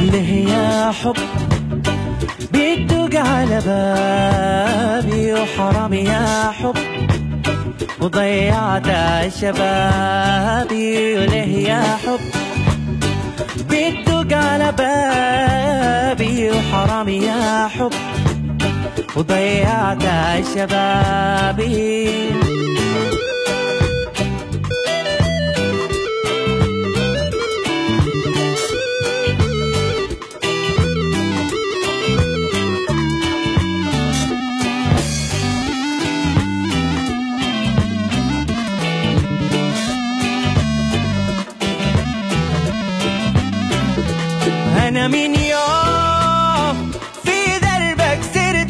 ليه يا حب بيدق على بابي وحرام يا حب وضيعت شبابي وليه يا حب بيدق على بابي وحرام يا حب وضيعت شبابي أنا من يوم في دربك سرت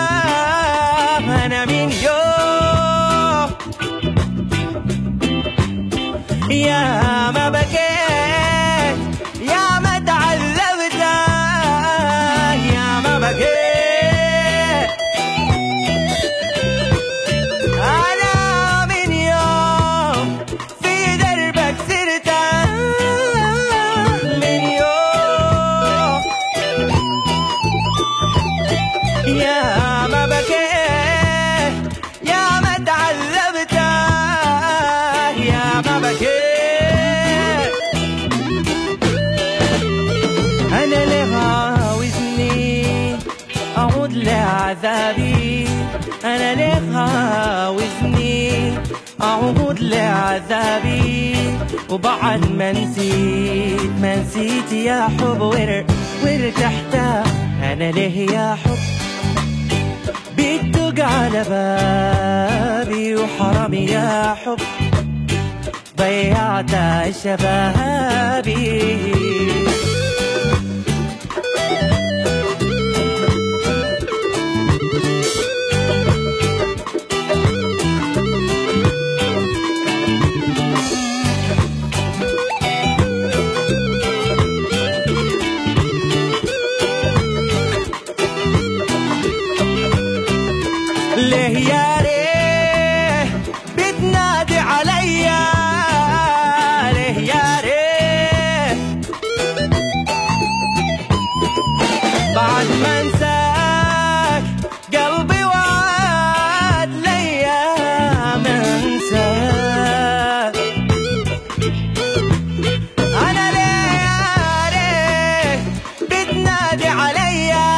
أنا من يوم يا ما بكيت يا ما تعذبت يا ما بكيت أنا من يوم في دربك سرت من يوم يا ما بكيت يا ما تعذبت يا ما بكيت أنا ليه عاوزني أعود لعذابي أنا ليه عاوزني أعود لعذابي وبعد ما نسيت ما نسيت يا حب ور وارتحت أنا ليه يا حب بيدق على بابي وحرام يا حب ضيعت شبابي ليه يا ريه بتنادي عليا ليه يا ريه بعد ما انساك قلبي وعد ليا ما انساك انا ليه يا ريه بتنادي عليا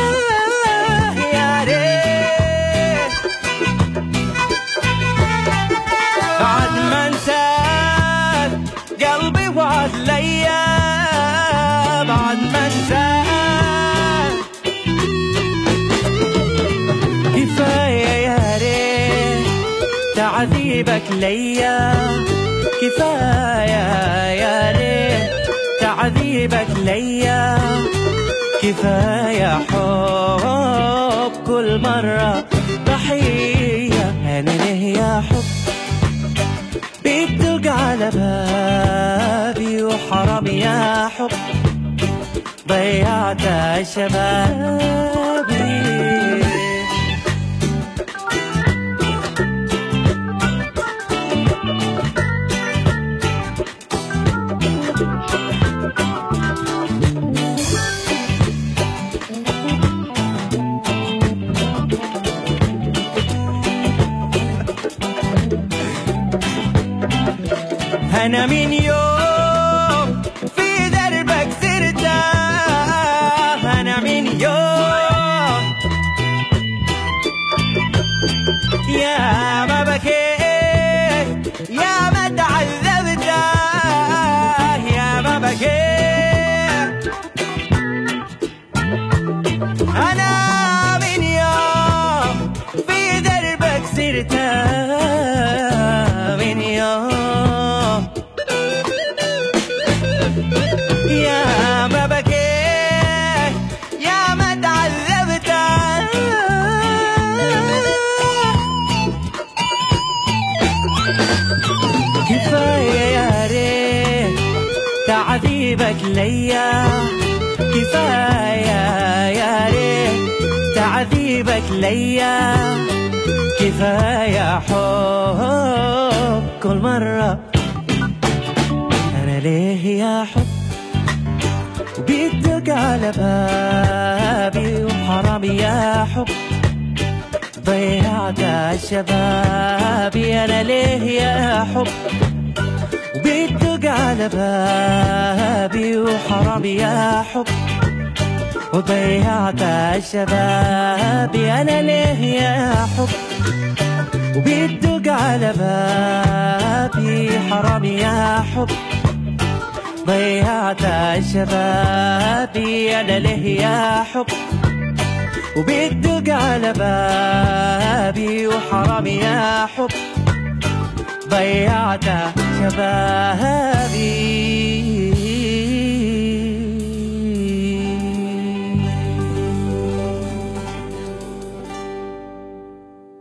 يا ريه بعد ما انساك قلبي وعد ليا بعد ما انساك كفاية يا ريت تعذيبك ليا كفاية يا ريت تعذيبك ليا كفاية حب كل مرة ضحية أنا ليه يا حب بيدق على بابي وحرام يا حب ضيعت شبابي أنا من يوم في دربك سرت أنا من يوم يا ما بكيت يا ما تعذبت يا ما بكيت أنا من يوم في دربك سرت من يوم يا ما بكيت يا ما تعذبت كفاية يا ريت تعذيبك ليا كفاية يا ريت تعذيبك ليا كفاية حب كل مرة أنا ليه يا حب بيدق بيدق على بابي وحرام يا حب ضيعت شبابي انا ليه يا حب وبيدق على بابي وحرام يا حب وضيعت شبابي انا ليه يا حب وبيدق على بابي حرام يا حب ضيعت شبابي انا ليه يا حب وبيدق على بابي وحرام يا حب ضيعت شبابي